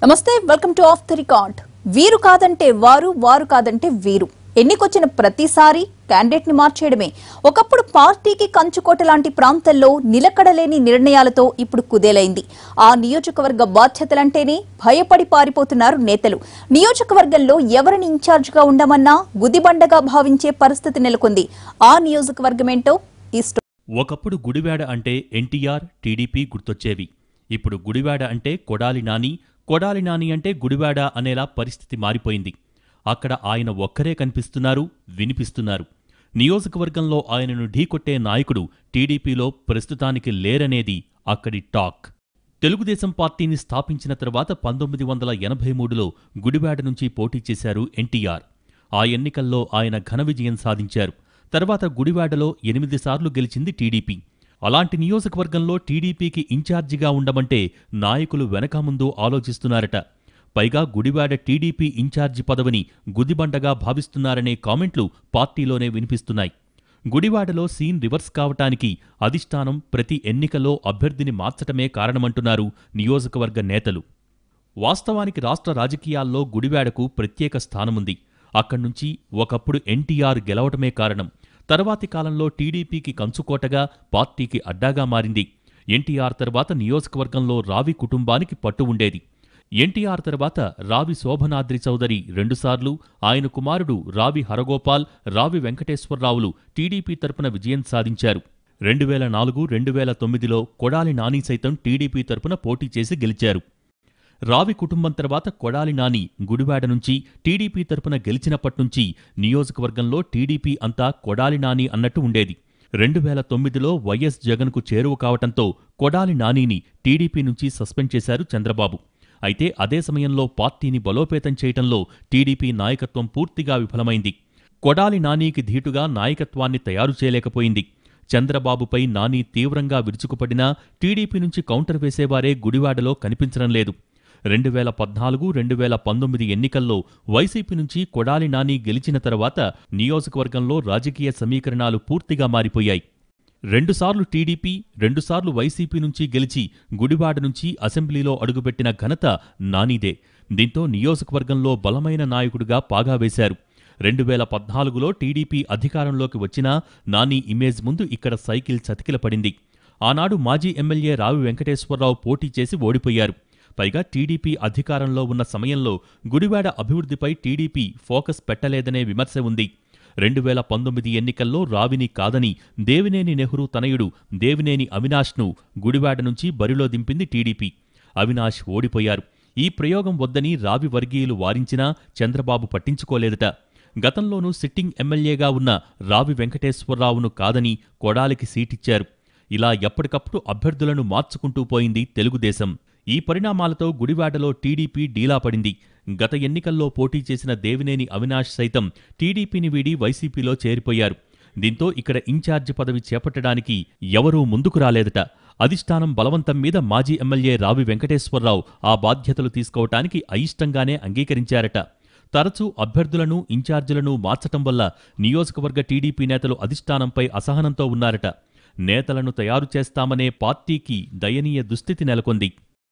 నమస్తే welcome to off the record వీరు కాదంటే వారు వారు కాదంటే వీరు ఎన్నికొచ్చిన ప్రతిసారి క్యాండిడేట్ ని మార్చేయడమే ఒకప్పుడు పార్టీకి కంచుకోట లాంటి ప్రాంతాల్లో నిలకడలేని నిర్ణయాలతో ఇప్పుడు కుదేలైంది ఆ నియోజకవర్గ బాధ్యతలంటేనే భయపడి పారిపోతున్నారు నేతలు నియోజకవర్గంలో ఎవరిని ఇన్ఛార్జిగా ఉండమన్నా గుదిబండగా భావించే పరిస్థితి నెలకొంది ఆ నియోజకవర్గమేంటో ఈ స్టో- ఒకప్పుడు గుడివాడ అంటే ఎన్టీఆర్ టీడీపీ గుర్తొచ్చేవి ఇప్పుడు గుడివాడ అంటే కొడాలి నాని కొడాలి నాని అంటే గుడివాడ అనేలా పరిస్థితి మారిపోయింది అక్కడ ఆయన ఒక్కరే కనిపిస్తున్నారు వినిపిస్తున్నారు నియోజకవర్గంలో ఆయనను ఢీకొట్టే నాయకుడు టీడీపీలో ప్రస్తుతానికి లేరనేది అక్కడి టాక్ తెలుగుదేశం పార్టీని స్థాపించిన తర్వాత పంతొమ్మిది వందల ఎనభై మూడులో గుడివాడ నుంచి పోటీ చేశారు ఎన్టీఆర్ ఆ ఎన్నికల్లో ఆయన ఘన విజయం సాధించారు తర్వాత గుడివాడలో ఎనిమిది సార్లు గెలిచింది టీడీపీ అలాంటి నియోజకవర్గంలో టీడీపీకి ఇన్ఛార్జిగా ఉండమంటే నాయకులు వెనక ముందు ఆలోచిస్తున్నారట పైగా గుడివాడ టీడీపీ ఇన్ఛార్జి పదవిని గుదిబండగా భావిస్తున్నారనే కామెంట్లు పార్టీలోనే వినిపిస్తున్నాయి గుడివాడలో సీన్ రివర్స్ కావటానికి అధిష్టానం ప్రతి ఎన్నికలో అభ్యర్థిని మార్చటమే కారణమంటున్నారు నియోజకవర్గ నేతలు వాస్తవానికి రాష్ట్ర రాజకీయాల్లో గుడివాడకు ప్రత్యేక స్థానముంది అక్కడ్నుంచి ఒకప్పుడు ఎన్టీఆర్ గెలవటమే కారణం తర్వాతి కాలంలో టీడీపీకి కంచుకోటగా పార్టీకి అడ్డాగా మారింది ఎన్టీఆర్ తర్వాత నియోజకవర్గంలో రావి కుటుంబానికి పట్టు ఉండేది ఎన్టీఆర్ తర్వాత రావి శోభనాద్రి చౌదరి రెండుసార్లు ఆయన కుమారుడు రావి హరగోపాల్ రావి వెంకటేశ్వరరావులు టీడీపీ తరపున విజయం సాధించారు రెండు వేల నాలుగు రెండు వేల తొమ్మిదిలో కొడాలి నాని సైతం టీడీపీ తరపున పోటీ చేసి గెలిచారు రావి కుటుంబం తర్వాత కొడాలి నాని గుడివాడ నుంచి టీడీపీ తరపున గెలిచినప్పట్నుంచి నియోజకవర్గంలో టీడీపీ అంతా కొడాలి నాని అన్నట్టు ఉండేది రెండు వేల తొమ్మిదిలో వైఎస్ జగన్కు చేరువ కావటంతో కొడాలి నానిని టీడీపీ నుంచి సస్పెండ్ చేశారు చంద్రబాబు అయితే అదే సమయంలో పార్టీని బలోపేతం చేయటంలో టీడీపీ నాయకత్వం పూర్తిగా విఫలమైంది కొడాలి నానీకి ధీటుగా నాయకత్వాన్ని తయారు చేయలేకపోయింది చంద్రబాబుపై నాని తీవ్రంగా విరుచుకుపడినా టీడీపీ నుంచి కౌంటర్ వేసేవారే గుడివాడలో కనిపించడం లేదు రెండు వేల పద్నాలుగు రెండు వేల పంతొమ్మిది ఎన్నికల్లో వైసీపీ నుంచి కొడాలి నాని గెలిచిన తర్వాత నియోజకవర్గంలో రాజకీయ సమీకరణాలు పూర్తిగా మారిపోయాయి రెండుసార్లు టీడీపీ రెండుసార్లు వైసీపీ నుంచి గెలిచి గుడివాడ నుంచి అసెంబ్లీలో అడుగుపెట్టిన ఘనత నానిదే దీంతో నియోజకవర్గంలో బలమైన నాయకుడిగా పాగా వేశారు రెండు వేల పద్నాలుగులో టీడీపీ అధికారంలోకి వచ్చినా నాని ఇమేజ్ ముందు ఇక్కడ సైకిల్ చతికిల పడింది ఆనాడు మాజీ ఎమ్మెల్యే రావి వెంకటేశ్వరరావు పోటీ చేసి ఓడిపోయారు పైగా టీడీపీ అధికారంలో ఉన్న సమయంలో గుడివాడ అభివృద్ధిపై టీడీపీ ఫోకస్ పెట్టలేదనే విమర్శ ఉంది రెండు వేల పంతొమ్మిది ఎన్నికల్లో రావిని కాదని దేవినేని నెహ్రూ తనయుడు దేవినేని అవినాష్ను గుడివాడ నుంచి బరిలో దింపింది టీడీపీ అవినాష్ ఓడిపోయారు ఈ ప్రయోగం వద్దని రావి వర్గీయులు వారించినా చంద్రబాబు పట్టించుకోలేదట గతంలోనూ సిట్టింగ్ ఎమ్మెల్యేగా ఉన్న రావి వెంకటేశ్వరరావును కాదని కొడాలికి సీటిచ్చారు ఇలా ఎప్పటికప్పుడు అభ్యర్థులను మార్చుకుంటూ పోయింది తెలుగుదేశం ఈ పరిణామాలతో గుడివాడలో టీడీపీ డీలా పడింది గత ఎన్నికల్లో పోటీ చేసిన దేవినేని అవినాష్ సైతం టీడీపీని వీడి వైసీపీలో చేరిపోయారు దీంతో ఇక్కడ ఇన్ఛార్జి పదవి చేపట్టడానికి ఎవరూ ముందుకు రాలేదట అధిష్టానం బలవంతం మీద మాజీ ఎమ్మెల్యే రావి వెంకటేశ్వరరావు ఆ బాధ్యతలు తీసుకోవటానికి అయిష్టంగానే అంగీకరించారట తరచూ అభ్యర్థులను ఇన్ఛార్జీలను మార్చటం వల్ల నియోజకవర్గ టీడీపీ నేతలు అధిష్టానంపై అసహనంతో ఉన్నారట నేతలను తయారు చేస్తామనే పార్టీకి దయనీయ దుస్థితి నెలకొంది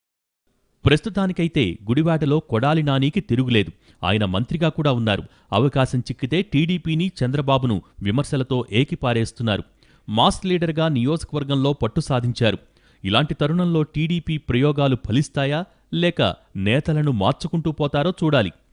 ప్రస్తుతానికైతే గుడివాడలో కొడాలి నానికి తిరుగులేదు ఆయన మంత్రిగా కూడా ఉన్నారు అవకాశం చిక్కితే టీడీపీని చంద్రబాబును విమర్శలతో ఏకిపారేస్తున్నారు మాస్ లీడర్గా నియోజకవర్గంలో పట్టు సాధించారు ఇలాంటి తరుణంలో టీడీపీ ప్రయోగాలు ఫలిస్తాయా లేక నేతలను మార్చుకుంటూ పోతారో చూడాలి